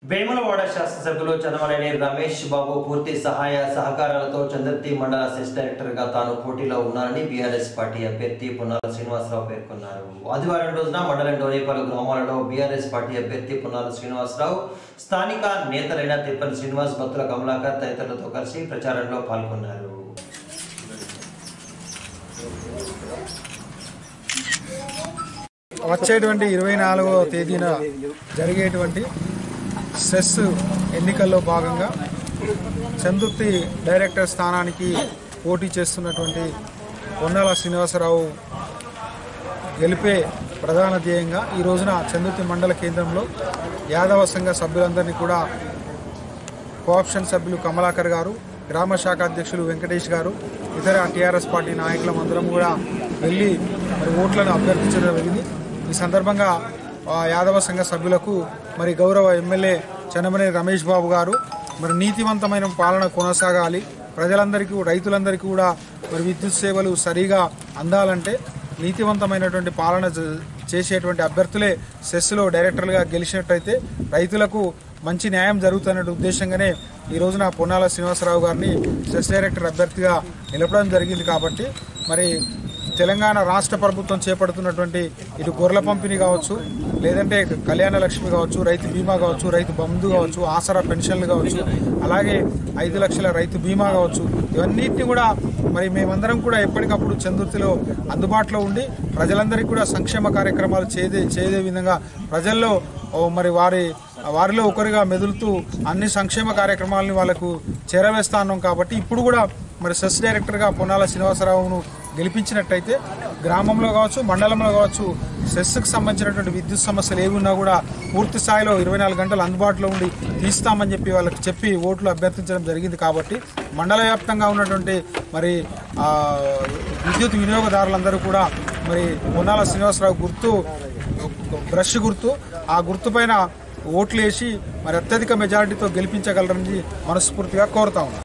వేములవాడ శాసనసభ్యులు చంద్రమనేని రమేష్ బాబు పూర్తి సహాయ సహకారాలతో చంద్రతి మండల సెస్ డైరెక్టర్ గా తాను పోటీలో ఉన్నానని బీఆర్ఎస్ పార్టీ అభ్యర్థి పున్నాల శ్రీనివాసరావు పేర్కొన్నారు ఆదివారం రోజున మండలంలోని పలు గ్రామాలలో బీఆర్ఎస్ పార్టీ అభ్యర్థి పున్నాల శ్రీనివాసరావు స్థానిక నేతలైన తిప్పని శ్రీనివాస్ భక్తుల కమలాకర్ తదితరులతో కలిసి ప్రచారంలో పాల్గొన్నారు వచ్చేటువంటి ఇరవై నాలుగవ తేదీన జరిగేటువంటి సెస్ ఎన్నికల్లో భాగంగా చందుర్తి డైరెక్టర్ స్థానానికి పోటీ చేస్తున్నటువంటి పొన్నాల శ్రీనివాసరావు గెలిపే ప్రధాన ధ్యేయంగా ఈ రోజున చందుర్తి మండల కేంద్రంలో యాదవ సంఘ సభ్యులందరినీ కూడా కోఆప్షన్ సభ్యులు కమలాకర్ గారు గ్రామ శాఖ అధ్యక్షులు వెంకటేష్ గారు ఇతర టీఆర్ఎస్ పార్టీ నాయకులం అందరం కూడా వెళ్ళి మరి ఓట్లను అభ్యర్థించడం జరిగింది ఈ సందర్భంగా ఆ యాదవ సంఘ సభ్యులకు మరి గౌరవ ఎమ్మెల్యే చనమనే రమేష్ బాబు గారు మరి నీతివంతమైన పాలన కొనసాగాలి ప్రజలందరికీ రైతులందరికీ కూడా మరి విద్యుత్ సేవలు సరిగా అందాలంటే నీతివంతమైనటువంటి పాలన జ- చేసేటువంటి అభ్యర్థులే సెస్లో డైరెక్టర్లుగా గెలిచినట్టయితే రైతులకు మంచి న్యాయం జరుగుతున్న ఉద్దేశంగానే ఈ రోజున పొన్నాల శ్రీనివాసరావు గారిని సెస్ డైరెక్టర్ అభ్యర్థిగా నిలపడం జరిగింది కాబట్టి మరి తెలంగాణ రాష్ట్ర ప్రభుత్వం చేపడుతున్నటువంటి ఇటు గొర్రెల పంపిణీ కావచ్చు లేదంటే కళ్యాణ లక్ష్మి కావచ్చు రైతు బీమా కావచ్చు రైతు బంధు కావచ్చు ఆసరా పెన్షన్లు కావచ్చు అలాగే ఐదు లక్షల రైతు బీమా కావచ్చు ఇవన్నిటిని కూడా మరి మేమందరం కూడా ఎప్పటికప్పుడు చందుర్తిలో అందుబాటులో ఉండి ప్రజలందరికీ కూడా సంక్షేమ కార్యక్రమాలు చేదే చేయదే విధంగా ప్రజల్లో ఓ మరి వారి వారిలో ఒకరిగా మెదులుతూ అన్ని సంక్షేమ కార్యక్రమాలని వాళ్ళకు చేరవేస్తా ఉన్నాం కాబట్టి ఇప్పుడు కూడా మరి సెస్ డైరెక్టర్గా పొన్నాల శ్రీనివాసరావును గెలిపించినట్టయితే గ్రామంలో కావచ్చు మండలంలో కావచ్చు సెస్కి సంబంధించినటువంటి విద్యుత్ సమస్యలు ఏవి ఉన్నా కూడా పూర్తి స్థాయిలో ఇరవై నాలుగు గంటలు అందుబాటులో ఉండి తీస్తామని చెప్పి వాళ్ళకి చెప్పి ఓట్లు అభ్యర్థించడం జరిగింది కాబట్టి మండల వ్యాప్తంగా ఉన్నటువంటి మరి ఆ, విద్యుత్ వినియోగదారులందరూ కూడా మరి పొన్నాల శ్రీనివాసరావు గుర్తు బ్రష్ గుర్తు ఆ గుర్తు పైన ఓట్లు వేసి మరి అత్యధిక మెజారిటీతో గెలిపించగలరని మనస్ఫూర్తిగా కోరుతా ఉన్నాను